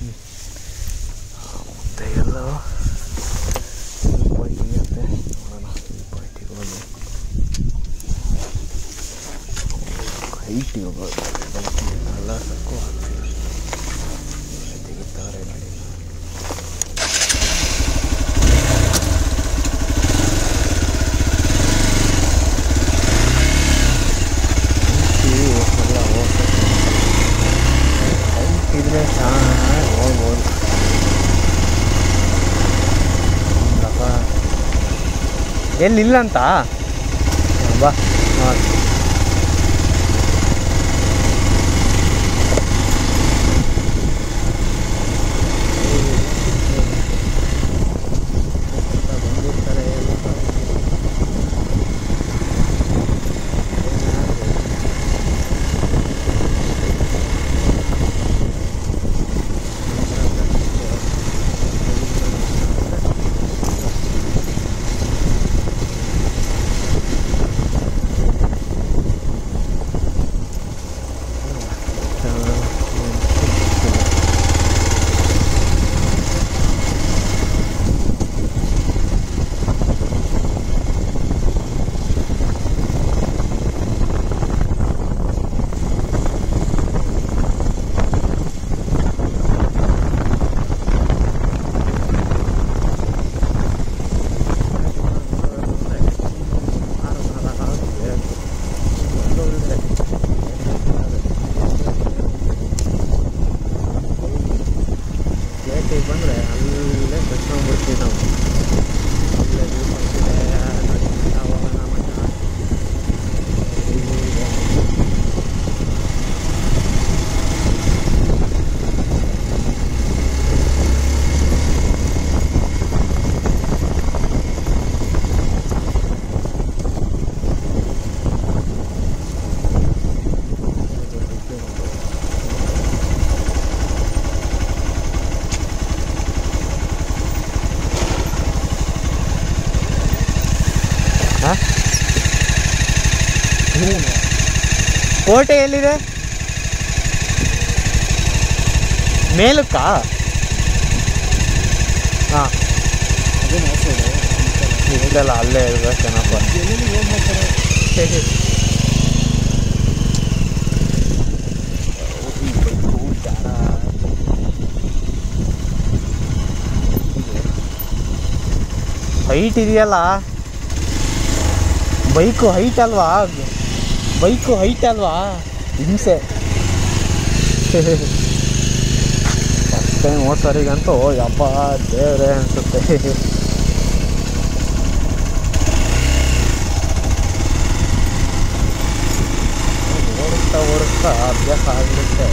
ಮತ್ತೆ ಎಲ್ಲ ಈ ಪಾಯಿಂಟಿಗೆ ಅಂತೆ ನೋಡೋಣ ಈ ಪಾಯಿಂಟಿಗೆ ಹೋಗಿ ಹೈಟಿಗೆ ಹೋಗೋದು ಎಲ್ಲ ಸಾಕು ಆಗ್ತಿಲ್ಲ ತೆಗಿತಾರೆ ಗಾಡಿ ಎಲ್ಲ ಹೋಗ್ತದೆ ಹೈಟ್ ಇದ್ರೆ ಚೆನ್ನಾಗಿ ಹೋಗ್ಬೋದು ಇಲ್ಲಪ್ಪ ಎಲ್ಲಿಲ್ಲ ಅಂತ ಬಾ ನೋಡಿ ಗೇಟಿಗೆ ಬಂದರೆ ಅಲ್ಲೇ ಬಿಡ್ಸ್ಕೊಂಡ್ಬಿಡ್ತೀವಿ ನಾವು ಅಲ್ಲೇ view point ಇದೆ, ನೋಡಿ, ನಾವು ಹೋಗೋಣ ಮಚ್ಚ. ಇಲ್ಲಿ ಹಾ? ಕೋಟೆ ಎಲ್ಲಿದೆ ಮೇಲಕ್ಕಾ ಹಾಂ ಇಲ್ಲಲ್ಲ ಅಲ್ಲೇ ಇರ್ಬೇಕೇನಪ್ಪ ಹೈಟ್ ಇದೆಯಲ್ಲ ಬೈಕು ಹೈಟ್ ಅಲ್ವಾ ಬೈಕು ಹೈಟ್ ಅಲ್ವಾ ಹಿಂಸೆ ಫಸ್ಟ್ ಟೈಮ್ ಓಡ್ಸೋರಿಗಂತೂ ಯಪ್ಪ ದೇವ್ರೆ ಅನಿಸುತ್ತೆ ಓಡಿಸ್ತಾ ಓಡಿಸ್ತಾ ಅಭ್ಯಾಸ ಆಗಿರುತ್ತೆ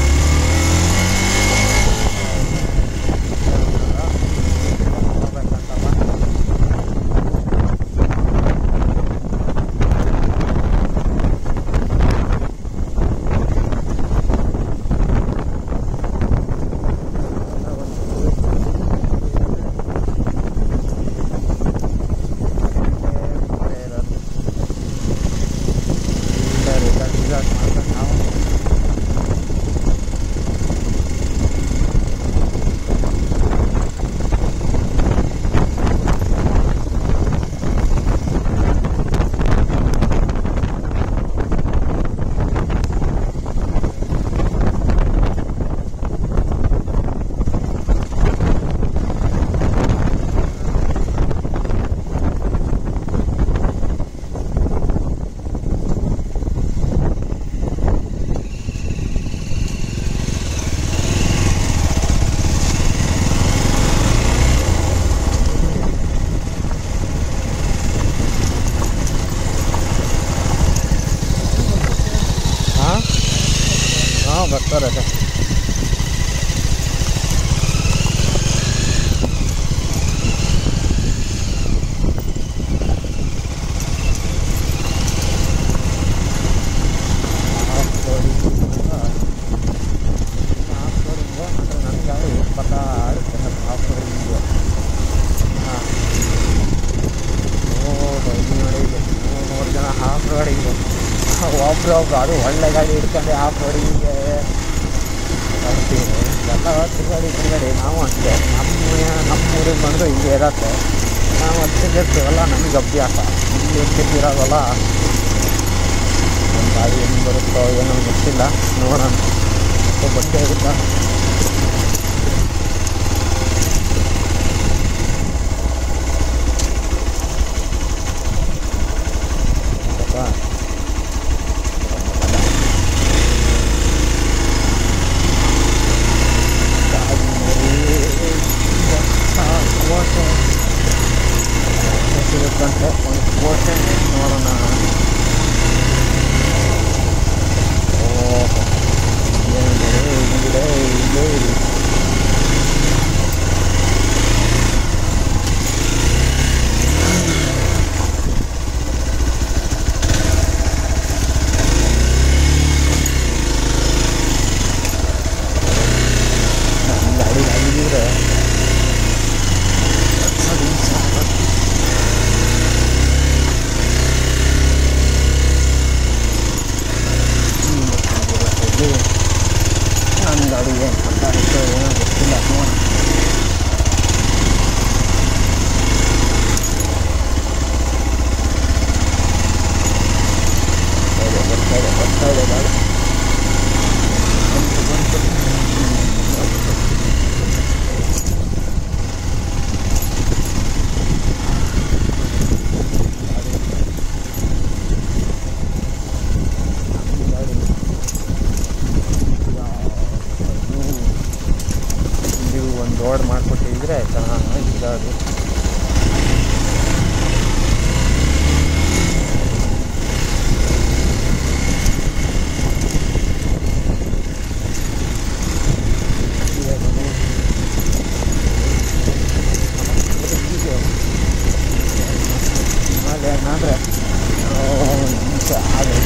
ಹಾಂ ಹಾಂ ಬರ್ತಾರೆ ಅದೇ ಮೂರು ಜನ ಹಾಫ್ ರೋಡಿಂಗು ಒಬ್ರು ಒಬ್ರು ಅದು ಒಳ್ಳೆ ಗಾಡಿ ಹಿಡ್ಕೊಂಡು ಹಾಫ್ ರೋಡಿಂಗಿಗೆ ಬರ್ತೀವಿ ಎಲ್ಲ ತಿರುಗಾಡಿ ತಿರುಗಾಡಿ ನಾವು ಅಷ್ಟೇ ನಮ್ಮ ನಮ್ಮೂರಿಗೆ ಬಂದರೂ ಹಿಂಗೆ ಇರತ್ತೆ ನಾವು ಅಲ್ಲಿ ತಿರುಗಿರ್ತೀವಲ್ಲ ನಮಗೆ ಅಭ್ಯಾಸ ಇಲ್ಲಿ ತಿರುಗಿರೋದಲ್ಲ ನಮ್ಮ ಗಾಡಿ ಹೆಂಗೆ ಬರುತ್ತೋ ಏನೋ ಗೊತ್ತಿಲ್ಲ ನೋಡೋಣ ಸ್ವಲ್ಪ ಬಟ್ಟೆ ಇರುತ್ತಾ ಸ್ವಲ್ಪ ಸಿಗುತ್ತಂತೆ ಒಂದು ಕೋಟೆ ನೋಡೋಣ ಓಹೋ ಏನಿದೆ ಹಿಂಗಿದೆ ಇಲ್ಲೇ ಇದೆ ನಮ್ಮ ಗಾಡಿ ಆಗಿದ್ರೆ ಹತ್ತು ನಿಮಿಷ ಆಗುತ್ತೆ. ಇಲ್ಲಿ ನನ್ನ ಗಾಡಿ ಏನು ಮಾತಾಡಿತ್ತು ಏನೋ ಗೊತ್ತಿಲ್ಲ ನೋಡೋಣ ಬರ್ತಾ ಇದೆ, ಬರ್ತಾ ಇದೆ ಬರ್ತಾ ಇದೆ ಗಾಡಿ ಬಂತು, ಬಂತು. ಗಾಡಿ ನೀವು ಒಂದು ರೋಡ್ ಮಾಡಿಕೊಟ್ಟಿದ್ರೆ ಚೆನ್ನಾಗಿ ಇರೋದು ಆಮೇಲೆ ಏನಾದರೆ ನಿಮಿಷ ಆಗಲಿ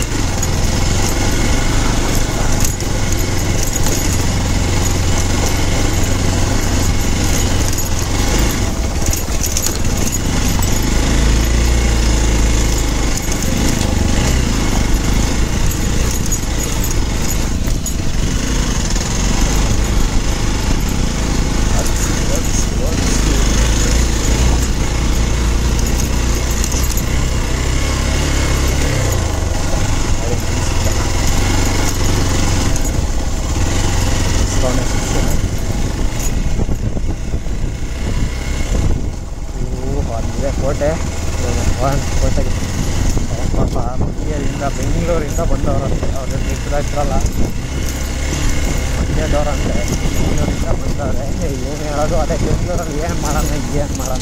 ಅಲ್ಲಿದೆ ಕೋಟೆ ಭಗವಾನ್ ಕೋಟೆಗೆ ಪಾಪ ಮಂಡ್ಯದಿಂದ ಬೆಂಗಳೂರಿಂದ ಬಂದವರಂತೆ ಅವ್ರ ಇರಲ್ಲ ಮಂಡ್ಯದವ್ರಂತೆ ಬೆಂಗಳೂರಿಂದ ಬಂದವ್ರೆ ಏನು ಹೇಳೋದು ಅದೇ ಬೆಂಗಳೂರಲ್ಲಿ ಏನು ಮಾಡೋಣ ಏನು ಮಾಡೋಣ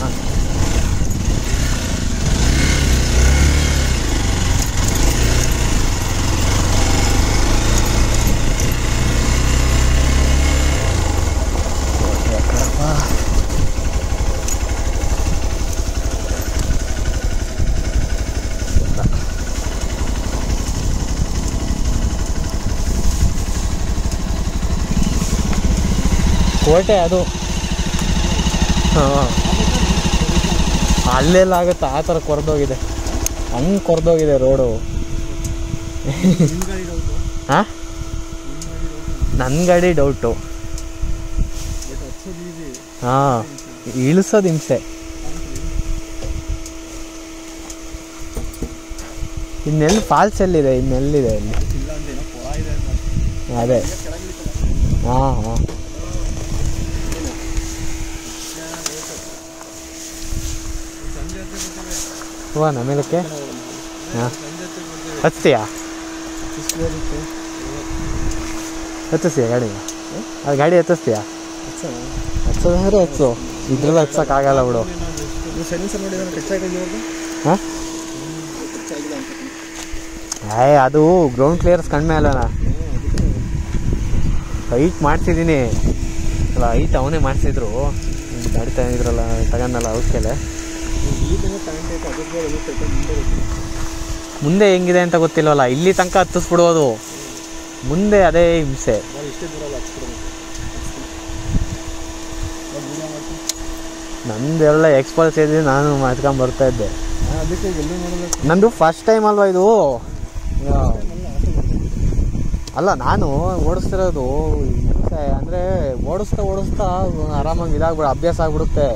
ಕೋಟೆ ಕಡಪ ಕೋಟೆ ಅದು ಹಾಂ ಅಲ್ಲೆಲ್ಲ ಆಗುತ್ತೆ ಆ ಥರ ಕೊರ್ದೋಗಿದೆ ಹಂಗೆ ಕೊರ್ದೋಗಿದೆ ರೋಡು ಹಾಂ ನನ್ನ ಗಾಡಿ ಡೌಟು ಹಾಂ ಇಳಿಸೋದು ಹಿಂಸೆ ಇನ್ನೆಲ್ಲಿ ಫಾಲ್ಸ್ ಎಲ್ಲಿದೆ ಇನ್ನೆಲ್ಲಿದೆ ಇಲ್ಲಿ ಅದೇ ಹಾಂ ಹಾಂ ಹೂವ ನಮೇಲಕ್ಕೆ ಹಾಂ ಹಚ್ತೀಯಾ ಹತ್ತಿಸ್ತೀಯ ಗಾಡಿ ಅದು ಗಾಡಿ ಹತ್ತಿಸ್ತೀಯಾ ಹಚ್ಚೋದಂದ್ರೆ ಹಚ್ಚು ಇದ್ರಲ್ಲಿ ಹಚ್ಚೋಕ್ಕಾಗಲ್ಲ ಬಿಡು ಸೈಲೆನ್ಸರ್ ನೋಡಿದ್ರೆ ಟಚ್ ಆಗಿಲ್ಲ ಇವಾಗ ಹಾಂ ಏ ಅದು ಗ್ರೌಂಡ್ ಕ್ಲಿಯರ್ಸ್ ಕಡಿಮೆ ಅಲ್ಲಣ್ಣ ಹೈಟ್ ಮಾಡ್ಸಿದ್ದೀನಿ ಅಲ್ಲ ಹೈಟ್ ಅವನೇ ಮಾಡಿಸಿದ್ರು ಗಾಡಿ ತಗೊಂಡಿದ್ರಲ್ಲ ತಗೊಂಡಲ್ಲ ಔಷಧಿಲೆ ಈ ತಿಂಗಳು ಪ್ಯಾಂಟ್ ಐತೆ ಅದ್ರ ಅದು ಸ್ವಲ್ಪ ಮುಂದೆ ಗೊತ್ತಿಲ್ಲ ಮುಂದೆ ಹೆಂಗಿದೆ ಅಂತ ಗೊತ್ತಿಲ್ವಲ್ಲ ಇಲ್ಲಿ ತನಕ ಹತ್ತಿಸ್ಬಿಡ್ಬೋದು ಮುಂದೆ ಅದೇ ಹಿಂಸೆ ನಾನು ಇಷ್ಟೇ ದೂರ ಅಲ್ಲ ಹಚ್ಬಿಡ್ಬೇಕು ವೀಡಿಯೋ ಮಾಡ್ತೀನಿ ನಂದೆಲ್ಲ ಎಕ್ಸ್ಪಲ್ಸ್ ಇದ್ದು ನಾನು ಮಾಡ್ಕೊಂಡು ಬರ್ತಾ ಇದ್ದೆ ನಾನು ಅದಕ್ಕೆ ಎಲ್ಲೂ ನೋಡಲ್ಲ ನಂದು ಫಸ್ಟ್ ಟೈಮ್ ಅಲ್ವಾ ಇದು ಯಾ. ಅಲ್ಲ ಆಟೋ ಅಲ್ಲ ನಾನು ಓಡಿಸ್ತಿರೋದು ಆಗುತ್ತೆ ಅಂದರೆ ಓಡಿಸ್ತಾ ಓಡಿಸ್ತಾ ಆರಾಮಾಗಿ ಇದಾಗ್ಬಿಡ ಅಭ್ಯಾಸ ಆಗ್ಬಿಡುತ್ತೆ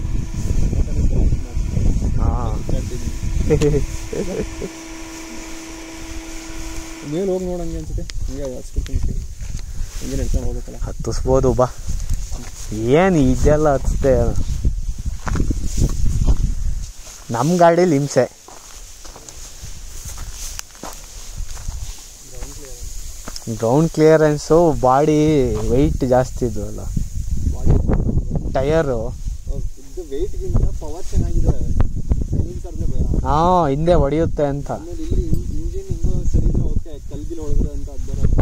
ಹಾಂ ಮೇಲೆ ಹೋಗಿ ನೋಡಂಗೆ ಅನ್ಸುತ್ತೆ ಹಂಗೆ ಹಚ್ಬಿಡ್ತೀನಿ ಹಂಗೆ ನಡ್ಕೊಂಡು ಹೋಗ್ಬೇಕಲ್ಲ ಹತ್ತಿಸ್ಬೋದು ಬಾ ಏನು ಇದೆಲ್ಲ ಹತ್ತಿಸ್ತೆ ನಮ್ಮ ಗಾಡೀಲಿ ಹಿಂಸೆ ಗ್ರೌಂಡ್ ಕ್ಲಿಯರೆನ್ಸು ಬಾಡಿ ವೆಯ್ಟ್ ಜಾಸ್ತಿ ಇದು ಅಲ್ಲ ಟಯರು ಇದು ವೆಯ್ಟ್ಗಿಂತ ಪವರ್ ಚೆನ್ನಾಗಿದೆ ಹಿಂಗೆ ಸರ್ನೇ ಭಯ ಹಾಂ ಹಿಂದೆ ಹೊಡೆಯುತ್ತೆ ಅಂತ ಆಮೇಲೆ ಇಲ್ಲಿ ಇಂಜಿನ್ ಹಿಂಗೋ ಸರಿ ಇದ್ರೆ ಓಕೆ ಕಲ್ಗಿಲ್ ಹೊಡೆದ್ರೆ ಅಂತ ಅದ್ರ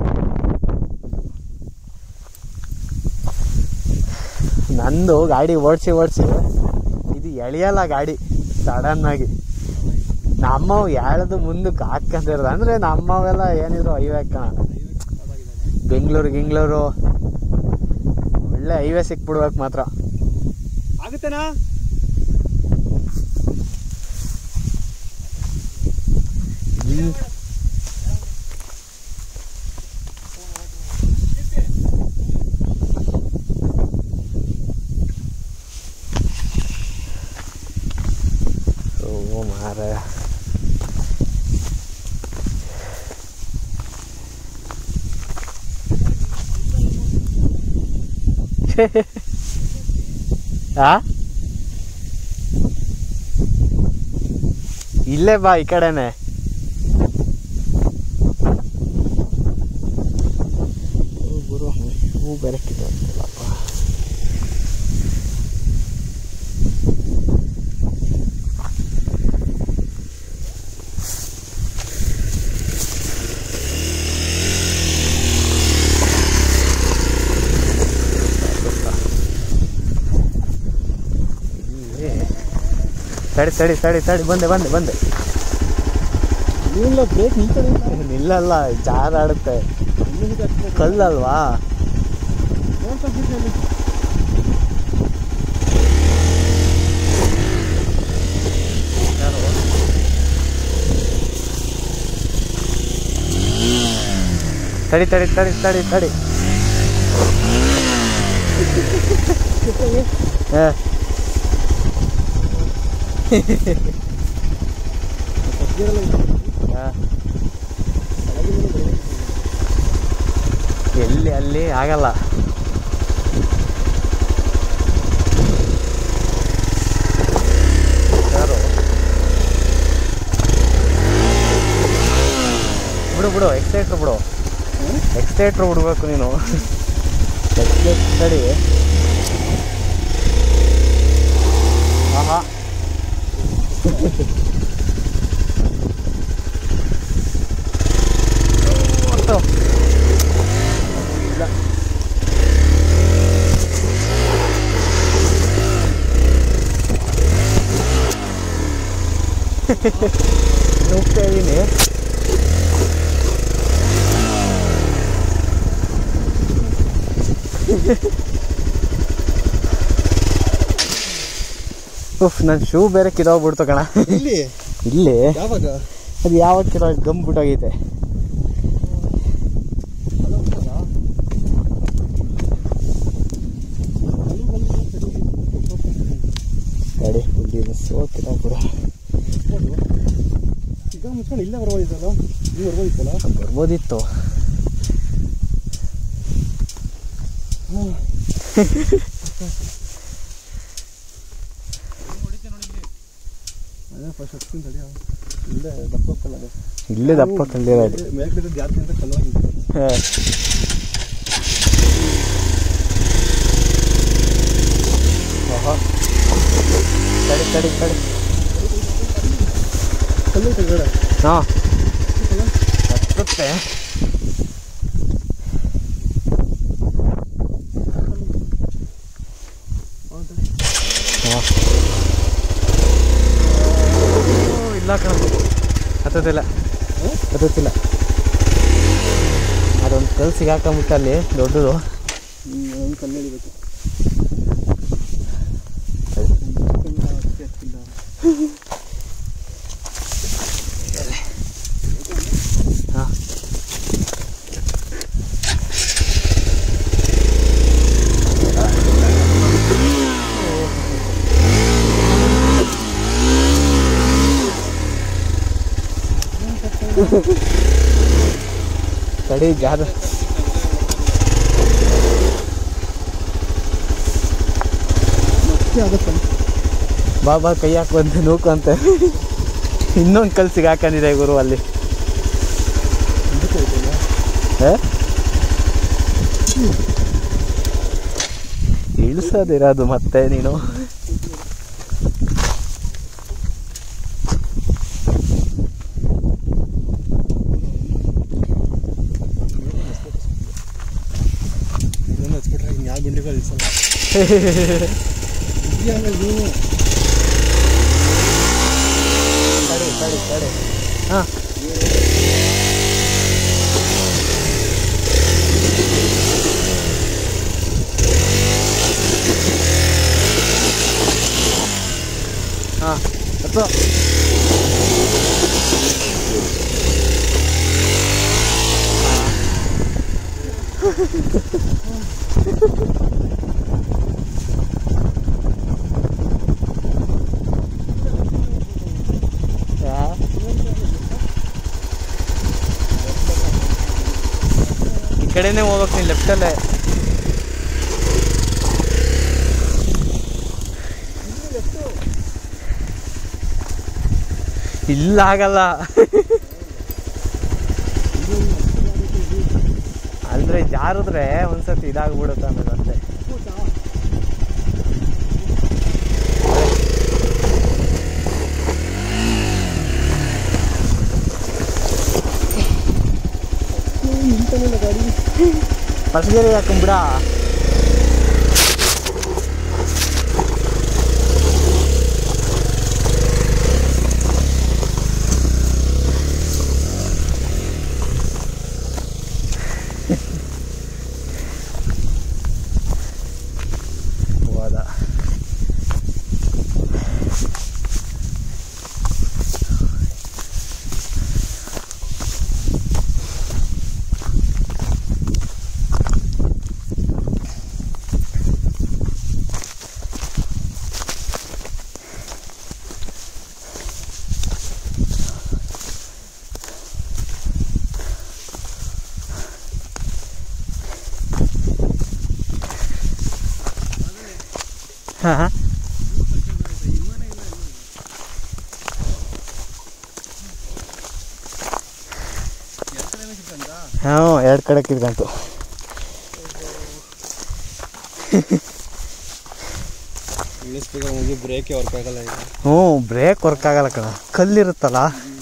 ನಂದು ಗಾಡಿ ಓಡಿಸಿ ಓಡಿಸಿ ಇದು ಎಳೆಯಲ್ಲ ಗಾಡಿ ಸಡನ್ ಆಗಿ ನಮ್ಮವು ಎಳ್ದು ಮುಂದಕ್ಕೆ ಹಾಕ್ಕೊಂಡಿರೋದು ಅಂದರೆ ನಮ್ಮವೆಲ್ಲ ಏನಿದ್ರು ಹೈವೇ ಕಣ ಬೆಂಗಳೂರು ಗಿಂಗ್ಳೂರು ಒಳ್ಳೆ ಹೈವೇ ಸಿಕ್ಬಿಡ್ಬೇಕು ಮಾತ್ರ ಆಗುತ್ತೇನಾ ಇಲ್ಲಿ ಓ ಮಾರ ಆ ಇಲ್ಲೇ ಬಾ ಈ ಕಡೆನೆ ಗುರು ಹೂ ಬೇರೆ ಕಿತ್ತೋಗ್ತಿಲ್ಲಪ್ಪ ತಡಿ ತಡಿ ತಡಿ ತಡಿ ಬಂದೆ ಬಂದೆ ಬಂದೆ ಇಲ್ಲ ಬ್ರೇಕ್ ನಿಲ್ತದೆ ನಿಲ್ಲಲ್ಲ ಜಾರಾಡುತ್ತೆ ಕಲ್ಲಲ್ವಾ ತಡಿ ತಡಿ ತಡಿ ತಡಿ ತಡಿ ಏ, ಆ. ಎಲ್ಲಿ ಅಲ್ಲಿ ಆಗಲ್ಲ ಯಾರು? ಬಿಡು ಬಿಡು ಎಕ್ಸೈಟ್ರ್ ಬಿಡು ಎಕ್ಸೈಟ್ರ್ ಬಿಡ್ಬೇಕು ನೀನು ಎಕ್ಸೈಟ್ ತಡಿ ಆಹಾ ಒಟ್ಟು. ಇಲ್ಲ ನುಗ್ತಾ ಇದೀನಿ ಉಫ್ ನನ್ನ ಶೂ ಬೇರೆ ಕಿದೋಗ್ಬಿಡ್ತು ಕಣ ಇಲ್ಲಿ ಇಲ್ಲಿ ಯಾವಾಗ ಅದು ಯಾವಾಗ ಕಿದೋ ಗಮ್ ಬಿಟ್ಟೋಗೈತೆ ಗಾಡಿ ಹುಡ್ಗಿ ಬಸ್ಸು ಕಿದಾಗ್ಬಿಡ ಈಗ ಮುಚ್ಕೊಂಡು ಇಲ್ಲೇ ಬರ್ಬೋದಿತ್ತಲ್ಲ ನೀವು ಬರ್ಬೋದಿತ್ತಲ್ಲ ಬರ್ಬೋದಿತ್ತು ಅದೇ ಫಸ್ಟ್ ಹಚ್ತೀನಿ ತಡಿ ಇಲ್ಲೇ ದಪ್ಪ ಕಲ್ಲ ಅದು ಇಲ್ಲೇ ದಪ್ಪ ಕಂಡಿರೋದು ಮೇಲ್ಗಡೆ ಜಾಸ್ತಿ ಅಂತ ಕಲ್ಲವಾಗಿತ್ತು ಹಾ. ಆಹಾ. ತಡಿ ತಡಿ ತಡಿ ಕಲ್ಲೈತೆ ಬೇಡ ಹಾ ಹತ್ತುತ್ತೆ ಹಾ. ಓ, ಇಲ್ಲ ಕಣ ಹತ್ತದಿಲ್ಲ ಹತ್ತುತ್ತಿಲ್ಲ ಅದೊಂದು ಕಲ್ಲು ಸಿಗಾಕೊಂಬಿಟ್ಟು ಅಲ್ಲಿ ದೊಡ್ಡದು ಒಂದು ಕಲ್ಲು ಹಿಡಿಬೇಕು ಹಾಂ ತಡಿ ಜಾದ ಮತ್ತೆ ಆಗುತ್ತೆ ಬಾ ಬಾ ಕೈ ಹಾಕಿ ಬಂದು ನೂಕು ಅಂತ ಇನ್ನೊಂದು ಕಲ್ ಸಿಗಾಕೊಂಡಿದೆ ಗುರು ಅಲ್ಲಿ ಇದಕ್ಕೆ ಐತಲ್ಲ ಏ? ಇಳಿಸೋದಿರೋದು ಮತ್ತೆ ನೀನು ಇದನ್ನು ಹಚ್ಬಿಟ್ರೆ ಹಿಂಗೆ ಯಾವ ಗುಂಡಿಗಳು ಇಳಿಸಲ್ಲ ಈ ಆಮೇಲೆ ನೀನು ತಡಿ ತಡಿ ತಡಿ ಹಾಂ ಹಾಂ ಅಥವಾ ಈ ಕಡೆನೇ ಹೋಗ್ಬೇಕು ನೀನು ಲೆಫ್ಟಲ್ಲೇ ಇಲ್ಲ ಆಗಲ್ಲ ಅಂದ್ರೆ ಜಾರಿದ್ರೆ ಒಂದ್ಸತಿ ಇದಾಗ್ಬಿಡುತ್ತೆ ಆಮೇಲೆ ಅಷ್ಟೇ ನಿಂತಮೇಲೆ ಗಾಡಿ ಫಸ್ಟ್ಗೇರಿ ಹಾಕೊಂಬಿಡ ಹೋದ ಹಾಂ ಹಾಂ ಎರಡು ಕಡೆ ಕಿರ್ಕಂತು ಇಳಿಸ್ಬೇಕು ಹೋಗಿ ಬ್ರೇಕೇ ವರ್ಕ್ ಆಗಲ್ಲ ಈಗ ಹ್ಞೂ ಬ್ರೇಕ್ ವರ್ಕ್ ಆಗಲ್ಲ ಕಣ ಕಲ್ಲಿರುತ್ತಲ್ಲ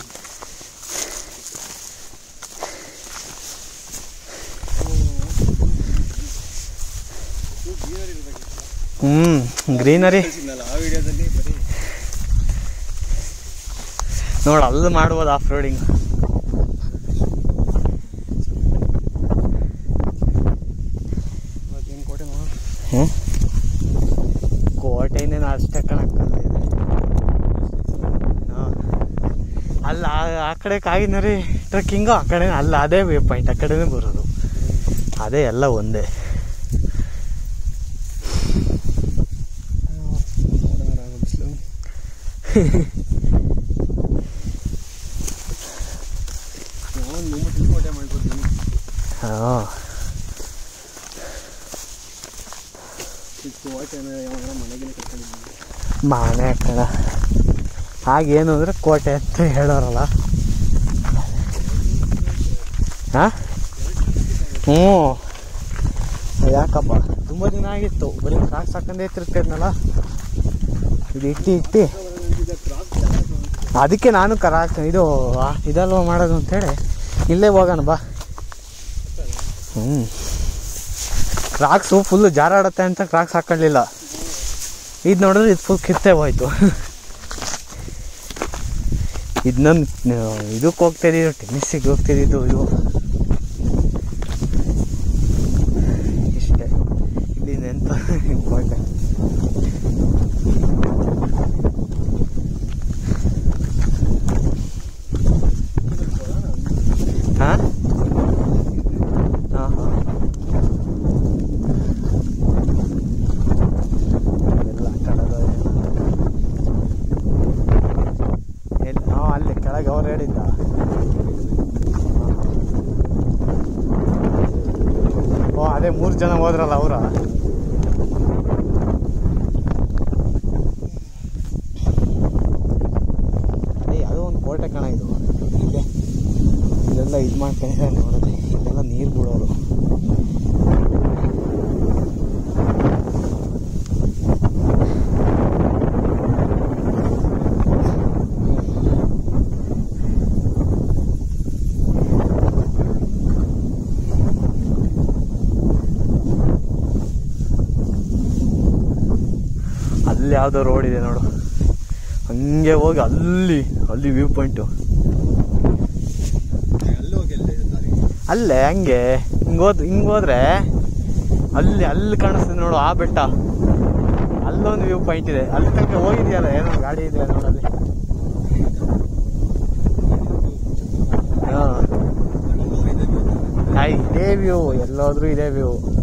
ಹ್ಞೂ ಗ್ರೀನರಿ ಕಳ್ಸಿದ್ನಲ್ಲ ಆ ವಿಡಿಯೋದಲ್ಲಿ ಬರೀ ನೋಡು ಅಲ್ಲಿ ಮಾಡ್ಬೋದು ಆಫ್ ರೋಡಿಂಗ್ ಮತ್ತೇನು ಕೋಟೆ ನೋಡೋಣ ಹ್ಞೂ ಕೋಟೆಯಿಂದೇನು ಅಷ್ಟೇ ಕಣಕ್ಕಲ್ಲ ಇದೆ ಹಾಂ ಅಲ್ಲ ಆ- ಆ ಕಡೆ ಕಾಗಿನರಿ ಟ್ರೆಕ್ಕಿಂಗು ಆ ಕಡೆ ಅಲ್ಲ ಅದೇ ವ್ಯೂ ಪಾಯಿಂಟ್ ಆ ಕಡೆನೇ ಬರೋದು ಅದೇ ಎಲ್ಲ ಒಂದೇ ನೋಡೋಣ ಬಿಸಿಲು ನಾವು ಮೂಮೆಂಟ್ ಕೋಟೆ ಮಾಡ್ಕೊಡ್ತೀನಿ ಹಾಂ ಚಿಕ್ಕ ಕೋಟೆನ ಯಾವಾಗ ಮನೆಗೆ ಕಟ್ಕೊಂಡಿದ್ದೀನಿ ಮಾನೆ ಕಣ ಹಾಗೇನು ಅಂದರೆ ಕೋಟೆ ಅಂತ ಹೇಳೋರಲ್ಲ ಹಾಂ ಹ್ಞೂ ಯಾಕಪ್ಪ ತುಂಬ ದಿನ ಆಗಿತ್ತು ಬರೀ ಕ್ರಾಕ್ಸ್ ಹಾಕೊಂಡೇ ತಿರ್ತಿದ್ನಲ್ಲ ಇದು ಇಟ್ಟು ಇಟ್ಟು ಅದಕ್ಕೆ ನಾನು ಕರಾಕ್ ಇದು ಆ, ಇದಲ್ವ ಮಾಡೋದು ಅಂತೇಳಿ ಇಲ್ಲೇ ಹೋಗೋಣ ಬಾ ಹ್ಞೂ ಕ್ರಾಕ್ಸು ಫುಲ್ಲು ಜಾರಾಡತ್ತೆ ಅಂತ ಕ್ರಾಕ್ಸ್ ಹಾಕೊಳ್ಳಿಲ್ಲ ಇದು ನೋಡಿದ್ರೆ ಇದು ಫುಲ್ ಕಿತ್ತೆ ಹೋಯ್ತು ಇದನ್ನೊಂದು ಇದಕ್ಕೆ ಹೋಗ್ತಿದ್ದು ಟೆನ್ನಿಸಿಗೆ ಹೋಗ್ತಿದ್ದು ಇದು ಇಷ್ಟೇ ಇಲ್ಲಿ ನೆನ್ಪ ಕೋಟೆ ಹಾಂ ಹಾಂ ಹಾಂ ಎಲ್ಲ ಕಡದ ಎಲ್ಲಿ ಹಾಂ ಅಲ್ಲಿ ಕೆಳಗೆ ಅವ್ರು ಹೇಳಿದ್ದ ಹೋದ್ರಲ್ಲ ಅವರ ಏಯ್ ಅದು ಒಂದು ಕೋಟೆ ಕಣ ಇದು ಇಲ್ಲೇ ಇಲ್ಲೆಲ್ಲ ಇದು ಮಾಡ್ಕೊಂಡಿದ್ದಾರೆ ನೋಡೋದು ಇಲ್ಲೆಲ್ಲ ನೀರು ಬಿಡೋರು ಅಲ್ಲಿ ಯಾವುದೋ ರೋಡ್ ಇದೆ ನೋಡು ಹಂಗೆ ಹೋಗಿ ಅಲ್ಲಿ ಅಲ್ಲಿ ವ್ಯೂ ಪಾಯಿಂಟು ಅಲ್ಲಿ ಹೋಗಿ ಎಲ್ಲ ದಾರಿ ಅಲ್ಲೇ ಹಂಗೆ ಹಿಂಗೆ ಹೋದ್ ಹಿಂಗೆ ಹೋದ್ರೆ ಅಲ್ಲಿ ಅಲ್ಲಿ ಕಾಣಿಸ್ತದೆ ನೋಡು ಆ ಬೆಟ್ಟ ಅಲ್ಲೊಂದು ವ್ಯೂ ಪಾಯಿಂಟ್ ಇದೆ ಅಲ್ಲಿ ತನಕ ಹೋಗಿದೆಯಲ್ಲ ಏನೋ ಗಾಡಿ ಇದೆ ನೋಡಲ್ಲಿ ಹಾಂ ಇದೇ ವ್ಯೂ ಎಲ್ಲೋದ್ರೂ ಇದೇ ವ್ಯೂ